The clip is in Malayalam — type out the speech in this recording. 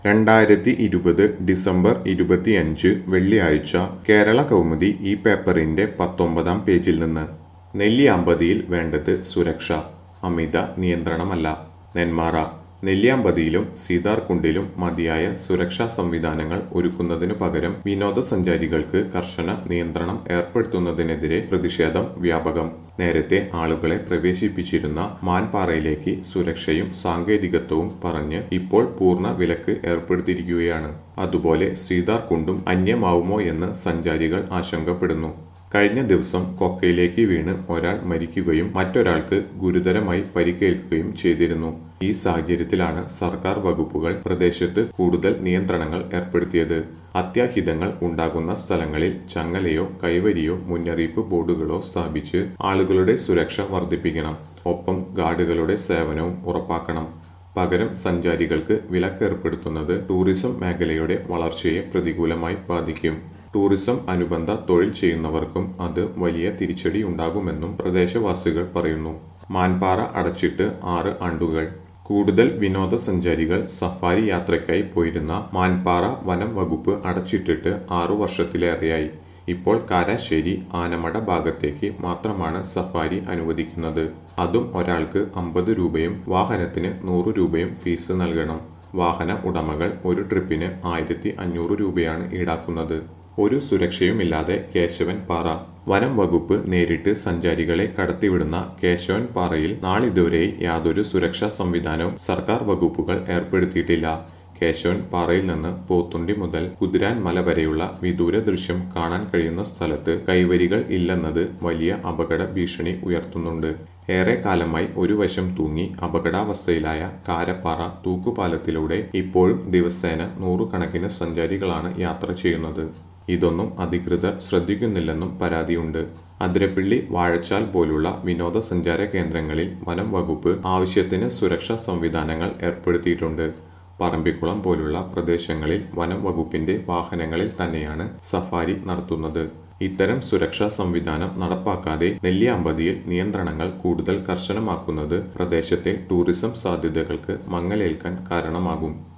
രണ്ടായിരത്തി ഇരുപത് ഡിസംബർ ഇരുപത്തിയഞ്ച് വെള്ളിയാഴ്ച കേരള കൗമുദി ഈ പേപ്പറിന്റെ പത്തൊമ്പതാം പേജിൽ നിന്ന് നെല്ലിയാമ്പതിയിൽ വേണ്ടത് സുരക്ഷ അമിത നിയന്ത്രണമല്ല നെന്മാറ നെല്ലിയാമ്പതിയിലും സീതാർകുണ്ടിലും മതിയായ സുരക്ഷാ സംവിധാനങ്ങൾ ഒരുക്കുന്നതിനു പകരം വിനോദസഞ്ചാരികൾക്ക് കർശന നിയന്ത്രണം ഏർപ്പെടുത്തുന്നതിനെതിരെ പ്രതിഷേധം വ്യാപകം നേരത്തെ ആളുകളെ പ്രവേശിപ്പിച്ചിരുന്ന മാൻപാറയിലേക്ക് സുരക്ഷയും സാങ്കേതികത്വവും പറഞ്ഞ് ഇപ്പോൾ പൂർണ്ണ വിലക്ക് ഏർപ്പെടുത്തിയിരിക്കുകയാണ് അതുപോലെ സീതാർകുണ്ടും അന്യമാവുമോ എന്ന് സഞ്ചാരികൾ ആശങ്കപ്പെടുന്നു കഴിഞ്ഞ ദിവസം കൊക്കയിലേക്ക് വീണ് ഒരാൾ മരിക്കുകയും മറ്റൊരാൾക്ക് ഗുരുതരമായി പരിക്കേൽക്കുകയും ചെയ്തിരുന്നു ഈ സാഹചര്യത്തിലാണ് സർക്കാർ വകുപ്പുകൾ പ്രദേശത്ത് കൂടുതൽ നിയന്ത്രണങ്ങൾ ഏർപ്പെടുത്തിയത് അത്യാഹിതങ്ങൾ ഉണ്ടാകുന്ന സ്ഥലങ്ങളിൽ ചങ്ങലയോ കൈവരിയോ മുന്നറിയിപ്പ് ബോർഡുകളോ സ്ഥാപിച്ച് ആളുകളുടെ സുരക്ഷ വർദ്ധിപ്പിക്കണം ഒപ്പം ഗാർഡുകളുടെ സേവനവും ഉറപ്പാക്കണം പകരം സഞ്ചാരികൾക്ക് വിലക്കേർപ്പെടുത്തുന്നത് ടൂറിസം മേഖലയുടെ വളർച്ചയെ പ്രതികൂലമായി ബാധിക്കും ടൂറിസം അനുബന്ധ തൊഴിൽ ചെയ്യുന്നവർക്കും അത് വലിയ തിരിച്ചടി ഉണ്ടാകുമെന്നും പ്രദേശവാസികൾ പറയുന്നു മാൻപാറ അടച്ചിട്ട് ആറ് ആണ്ടുകൾ കൂടുതൽ വിനോദസഞ്ചാരികൾ സഫാരി യാത്രയ്ക്കായി പോയിരുന്ന മാൻപാറ വനം വകുപ്പ് അടച്ചിട്ടിട്ട് ആറു വർഷത്തിലേറെയായി ഇപ്പോൾ കാരാശ്ശേരി ആനമട ഭാഗത്തേക്ക് മാത്രമാണ് സഫാരി അനുവദിക്കുന്നത് അതും ഒരാൾക്ക് അമ്പത് രൂപയും വാഹനത്തിന് നൂറ് രൂപയും ഫീസ് നൽകണം വാഹന ഉടമകൾ ഒരു ട്രിപ്പിന് ആയിരത്തി അഞ്ഞൂറ് രൂപയാണ് ഈടാക്കുന്നത് ഒരു സുരക്ഷയുമില്ലാതെ കേശവൻ പാറ വനം വകുപ്പ് നേരിട്ട് സഞ്ചാരികളെ കടത്തിവിടുന്ന കേശവൻ പാറയിൽ നാളിതുവരെ യാതൊരു സുരക്ഷാ സംവിധാനവും സർക്കാർ വകുപ്പുകൾ ഏർപ്പെടുത്തിയിട്ടില്ല കേശവൻ പാറയിൽ നിന്ന് പോത്തുണ്ടി മുതൽ കുതിരാൻ മല വരെയുള്ള വിദൂര ദൃശ്യം കാണാൻ കഴിയുന്ന സ്ഥലത്ത് കൈവരികൾ ഇല്ലെന്നത് വലിയ അപകട ഭീഷണി ഉയർത്തുന്നുണ്ട് ഏറെ കാലമായി ഒരു വശം തൂങ്ങി അപകടാവസ്ഥയിലായ കാരപ്പാറ തൂക്കുപാലത്തിലൂടെ ഇപ്പോഴും ദിവസേന നൂറുകണക്കിന് സഞ്ചാരികളാണ് യാത്ര ചെയ്യുന്നത് ഇതൊന്നും അധികൃതർ ശ്രദ്ധിക്കുന്നില്ലെന്നും പരാതിയുണ്ട് അതിരപ്പിള്ളി വാഴച്ചാൽ പോലുള്ള വിനോദസഞ്ചാര കേന്ദ്രങ്ങളിൽ വനം വകുപ്പ് ആവശ്യത്തിന് സുരക്ഷാ സംവിധാനങ്ങൾ ഏർപ്പെടുത്തിയിട്ടുണ്ട് പറമ്പിക്കുളം പോലുള്ള പ്രദേശങ്ങളിൽ വനം വകുപ്പിന്റെ വാഹനങ്ങളിൽ തന്നെയാണ് സഫാരി നടത്തുന്നത് ഇത്തരം സുരക്ഷാ സംവിധാനം നടപ്പാക്കാതെ നെല്ലിയാമ്പതിയിൽ നിയന്ത്രണങ്ങൾ കൂടുതൽ കർശനമാക്കുന്നത് പ്രദേശത്തെ ടൂറിസം സാധ്യതകൾക്ക് മങ്ങലേൽക്കാൻ കാരണമാകും